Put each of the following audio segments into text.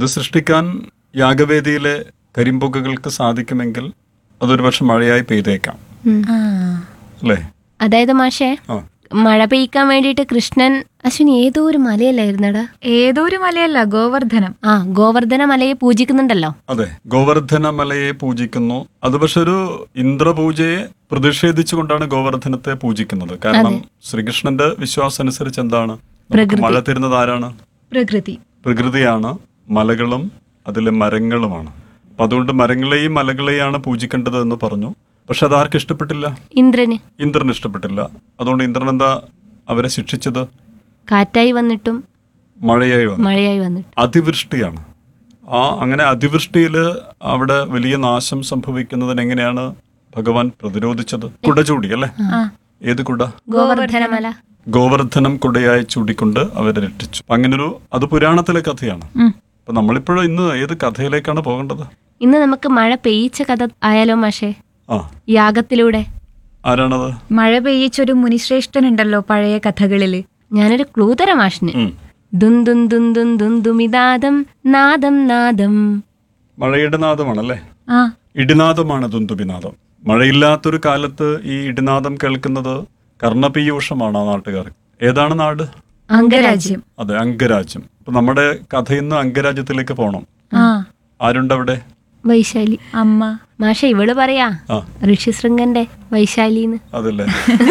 അത് സൃഷ്ടിക്കാൻ യാഗവേദിയിലെ കരിമ്പുകകൾക്ക് സാധിക്കുമെങ്കിൽ അതൊരു പക്ഷെ മഴയായി പെയ്തേക്കാം ആ അല്ലേ അതായത് മാഷേ ആ മഴ പെയ്ക്കാൻ വേണ്ടിയിട്ട് കൃഷ്ണൻ അശ്വിനി ഏതോ ഒരു മലയല്ലായിരുന്നടാ ഏതോ ഒരു മലയല്ല ഗോവർദ്ധനം ആ ഗോവർദ്ധന മലയെ പൂജിക്കുന്നുണ്ടല്ലോ അതെ ഗോവർദ്ധന മലയെ പൂജിക്കുന്നു അത് പക്ഷെ ഒരു ഇന്ദ്രപൂജയെ പ്രതിഷേധിച്ചുകൊണ്ടാണ് ഗോവർദ്ധനത്തെ പൂജിക്കുന്നത് കാരണം ശ്രീകൃഷ്ണന്റെ വിശ്വാസം അനുസരിച്ച് എന്താണ് നമുക്ക് മഴ തരുന്നത് ആരാണ് പ്രകൃതി പ്രകൃതിയാണ് മലകളും അതിലെ മരങ്ങളുമാണ് അപ്പൊ അതുകൊണ്ട് മരങ്ങളെയും മലകളെയാണ് പൂജിക്കേണ്ടത് എന്ന് പറഞ്ഞു പക്ഷെ അത് ആർക്കും ഇഷ്ടപ്പെട്ടില്ല ഇന്ദ്രന് ഇന്ദ്രന് ഇഷ്ടപ്പെട്ടില്ല അതുകൊണ്ട് ഇന്ദ്രൻ എന്താ അവരെ ശിക്ഷിച്ചത് കാറ്റായി വന്നിട്ടും മഴയായി വന്നു മഴയായി വന്നിട്ടും അതിവൃഷ്ടിയാണ് ആ അങ്ങനെ അതിവൃഷ്ടിയിൽ അവിടെ വലിയ നാശം സംഭവിക്കുന്നതിന് എങ്ങനെയാണ് ഭഗവാൻ പ്രതിരോധിച്ചത് കുട ചൂടി അല്ലേ ഏത് കുട ഗോവർദ്ധന മല ഗോവർദ്ധനം കുടയായി ചൂടിക്കൊണ്ട് അവരെ രക്ഷിച്ചു അപ്പൊ അങ്ങനൊരു അത് പുരാണത്തിലെ കഥയാണ് അപ്പൊ നമ്മളിപ്പോഴും ഇന്ന് ഏത് കഥയിലേക്കാണ് പോകേണ്ടത് ഇന്ന് നമുക്ക് മഴ പെയ്യിച്ച കഥ ആയാലോ മാഷേ ആ യാഗത്തിലൂടെ ആരാണത് മഴ പെയ്യിച്ചൊരു മുനിശ്രേഷ്ഠനുണ്ടല്ലോ പഴയ കഥകളില് ഞാനൊരു ക്ലൂ തരാം മാഷിന് ഉം. ദും ദും ദും ദും ദും ദുമിതാദം നാദം നാദം മഴയുടെ നാദമാണല്ലേ ആ ഇടിനാദമാണ് തുന്തുബിനാദം മഴയില്ലാത്തൊരു കാലത്ത് ഈ ഇടിനാദം കേൾക്കുന്നത് കർണപീയൂഷമാണ് ആ നാട്ടുകാർ ഏതാണ് നാട് അംഗരാജ്യം അതെ അംഗരാജ്യം അപ്പൊ നമ്മുടെ കഥ ഇന്ന് അംഗരാജ്യത്തിലേക്ക് പോകണം ആ ആരുണ്ടവിടെ വൈശാലി അമ്മ മാഷ ഇവള് പറയാ ആ ഋഷിശൃംഗന്റെ വൈശാലിന്ന് അതല്ലേ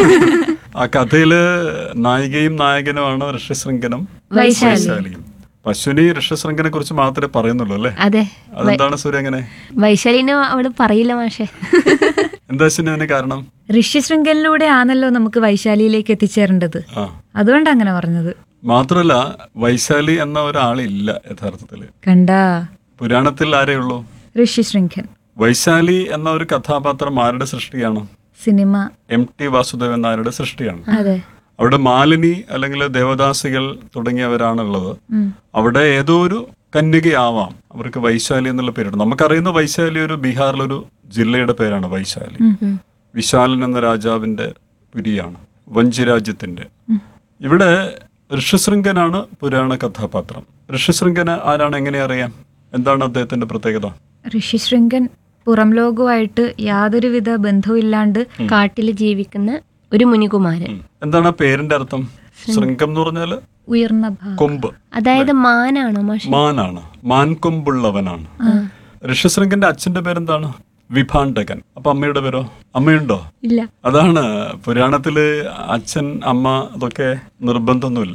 ആ കഥയില് നായികയും നായകനുമാണ് ഋഷ്യശൃംഗനും വൈശാലിയും പശുവിനി ഋഷ്യശൃംഗനെ കുറിച്ച് മാത്രമേ പറയുന്നുള്ളൂ അല്ലേ അതെ അതെന്താണ് സൂര്യ അങ്ങനെ വൈശാലിന് അവള് പറയില്ല മാഷെ എന്താ അശ്വിനി അതിന് കാരണം ഋഷ്യശൃംഖലിലൂടെ ആണല്ലോ നമുക്ക് വൈശാലിയിലേക്ക് എത്തിച്ചേരേണ്ടത് ആ അതുകൊണ്ട് അങ്ങനെ പറഞ്ഞത് മാത്രല്ല വൈശാലി എന്ന ഒരാളില്ല യഥാർത്ഥത്തില് കണ്ടാ പുരാണത്തിൽ ആരേ ഉള്ളൂ ഋഷ്യശൃംഖൻ വൈശാലി എന്ന ഒരു കഥാപാത്രം ആരുടെ സൃഷ്ടിയാണ് സിനിമ എം ടി വാസുദേവൻ നായരുടെ സൃഷ്ടിയാണ് അതെ അവിടെ മാലിനി അല്ലെങ്കിൽ ദേവദാസികൾ തുടങ്ങിയവരാണുള്ളത് അവിടെ ഏതോ ഒരു കന്യകയാവാം അവർക്ക് വൈശാലി എന്നുള്ള പേരുണ്ട് നമുക്കറിയുന്ന വൈശാലി ഒരു ബീഹാറിലൊരു ജില്ലയുടെ പേരാണ് വൈശാലി വിശാലൻ എന്ന രാജാവിന്റെ പുരിയാണ് വഞ്ചി രാജ്യത്തിന്റെ ഇവിടെ ഋഷ്യശൃംഗനാണ് പുരാണ കഥാപാത്രം ഋഷ്യശൃംഗന് ആരാണ് എങ്ങനെ അറിയാം എന്താണ് അദ്ദേഹത്തിന്റെ പ്രത്യേകത ഋഷ്യശൃംഖൻ പുറം ലോകവുമായിട്ട് യാതൊരുവിധ ബന്ധവുമില്ലാണ്ട് കാട്ടില് ജീവിക്കുന്ന ഒരു മുനികുമാരൻ ഉം. എന്താണ് ആ പേരിന്റെ അർത്ഥം ശൃംഗം എന്ന് പറഞ്ഞാല് ഉയർന്ന ഭാഗം കൊമ്പ് അതായത് മാനാണോ മാഷ മാനാണ് മാൻകൊമ്പുള്ളവനാണ് ഋഷ്യശൃംഗന്റെ അച്ഛന്റെ പേരെന്താണ് വിഭാണ്ഡകൻ അപ്പൊ അമ്മയുടെ പേരോ അമ്മയുണ്ടോ ഇല്ല അതാണ് പുരാണത്തില് അച്ഛൻ അമ്മ അതൊക്കെ നിർബന്ധമൊന്നുമില്ല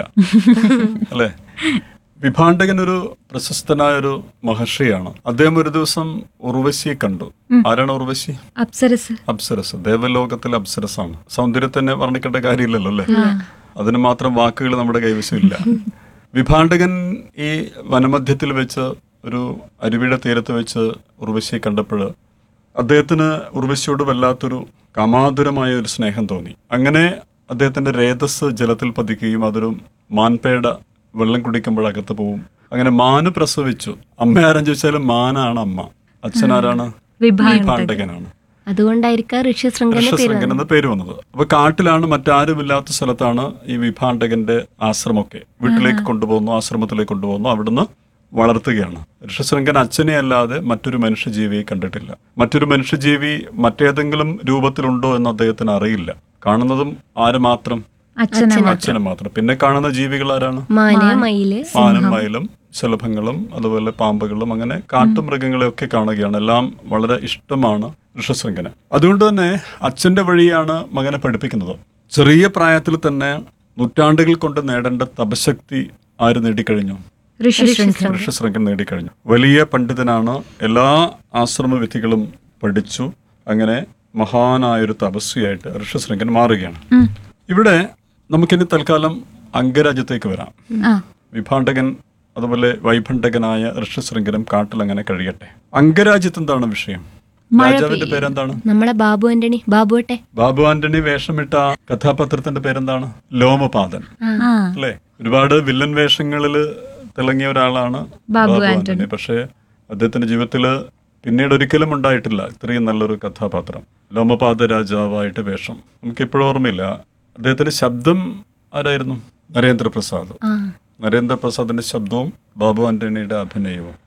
അല്ലെ വിഭാണ്ഡകൻ ഒരു പ്രശസ്തനായ ഒരു മഹർഷിയാണ് അദ്ദേഹം ഒരു ദിവസം ഉർവശിയെ കണ്ടു ആരാണ് ഉർവശി അപ്സരസ് അപ്സരസ് ദേവലോകത്തിലെ അപ്സരസാണ് സൗന്ദര്യത്തിനെ വർണ്ണിക്കേണ്ട കാര്യമില്ലല്ലോ അല്ലേ അതിന് മാത്രം വാക്കുകൾ നമ്മുടെ കൈവശമില്ല വിഭാണ്ഡകൻ ഈ വനമധ്യത്തിൽ വെച്ച് ഒരു അരുവിയുടെ തീരത്ത് വെച്ച് ഉർവശിയെ കണ്ടപ്പോൾ അദ്ദേഹത്തിന് ഉർവശിയോട് വല്ലാത്തൊരു കാമാതുരമായ ഒരു സ്നേഹം തോന്നി അങ്ങനെ അദ്ദേഹത്തിന്റെ രേതസ് ജലത്തിൽ പതിക്കുകയും അതൊരു മാൻപേട വെള്ളം കുടിക്കുമ്പോൾ അകത്ത് പോവും അങ്ങനെ മാന് പ്രസവിച്ചു അമ്മ ആരെന്ന് ചോദിച്ചാൽ മാനാണ് അമ്മ അച്ഛനാരാണ് വിഭാണ്ഡകനാണ് അതുകൊണ്ടായിരിക്കാം ഋഷ്യശൃംഗന്റെ പേര് ഋഷ്യശൃംഗൻ എന്ന പേര് വന്നത് അപ്പൊ കാട്ടിലാണ് മറ്റാരുമില്ലാത്ത സ്ഥലത്താണ് ഈ വിഭാണ്ഡകന്റെ ആശ്രമമൊക്കെ വീട്ടിലേക്ക് കൊണ്ടുപോകുന്നു ആശ്രമത്തിലേക്ക് കൊണ്ടുപോകുന്നു അവിടുന്ന് വളർത്തുകയാണ് ഋഷ്യശൃംഗൻ അച്ഛനെ അല്ലാതെ മറ്റൊരു മനുഷ്യജീവിയെ കണ്ടിട്ടില്ല മറ്റൊരു മനുഷ്യജീവി മറ്റേതെങ്കിലും രൂപത്തിലുണ്ടോ എന്ന് അദ്ദേഹത്തിന് അറിയില്ല കാണുന്നതും ആര് മാത്രം അച്ഛനെ അച്ഛനെ മാത്രം പിന്നെ കാണുന്ന ജീവികൾ ആരാണ് മാന് മയില് മാനും മയിലും ശലഭങ്ങളും അതുപോലെ പാമ്പുകളും അങ്ങനെ കാട്ടുമൃഗങ്ങളെ ഒക്കെ കാണുകയാണ് എല്ലാം വളരെ ഇഷ്ടമാണ് ഋഷശൃംഖന് അതുകൊണ്ട് തന്നെ അച്ഛന്റെ വഴിയാണ് മകനെ പഠിപ്പിക്കുന്നത് ചെറിയ പ്രായത്തിൽ തന്നെ നൂറ്റാണ്ടുകൾ കൊണ്ട് നേടേണ്ട തപശക്തി ആര് നേടിക്കഴിഞ്ഞു ഋഷ്യശൃംഖൻ ഋഷശൃംഖൻ നേടിക്കഴിഞ്ഞു വലിയ പണ്ഡിതനാണ് എല്ലാ ആശ്രമ വിധികളും പഠിച്ചു അങ്ങനെ മഹാനായൊരു തപസ്വിയായിട്ട് ഋഷശൃംഖൻ മാറുകയാണ് ഇവിടെ നമുക്കിനി തൽക്കാലം അംഗരാജ്യത്തേക്ക് വരാം ആ വിഭാണ്ഡകൻ അതുപോലെ വൈഭണ്ഡകനായ ഋഷ്യശൃംഖനും കാട്ടിൽ അങ്ങനെ കഴിയട്ടെ അംഗരാജ്യത്ത് എന്താണ് വിഷയം രാജാവിന്റെ പേരെന്താണ് നമ്മളെ ബാബു ആന്റണി ബാബുവട്ടെ ബാബു ആന്റണി വേഷമിട്ട കഥാപാത്രത്തിന്റെ പേരെന്താണ് ലോമപാദൻ ആ അല്ലേ ഒരുപാട് വില്ലൻ വേഷങ്ങളിൽ തിളങ്ങിയ ഒരാളാണ് ബാബു ആന്റണി പക്ഷേ അദ്ദേഹത്തിന്റെ ജീവിതത്തില് പിന്നീട് ഒരിക്കലും ഉണ്ടായിട്ടില്ല ഇത്രയും നല്ലൊരു കഥാപാത്രം ലോമപാത രാജാവായിട്ട് വേഷം നമുക്ക് ഇപ്പോഴും ഓർമ്മയില്ല അദ്ദേഹത്തിന്റെ ശബ്ദം ആരായിരുന്നു നരേന്ദ്രപ്രസാദ് ആ നരേന്ദ്രപ്രസാദിന്റെ ശബ്ദവും ബാബു ആന്റണിയുടെ അഭിനയവും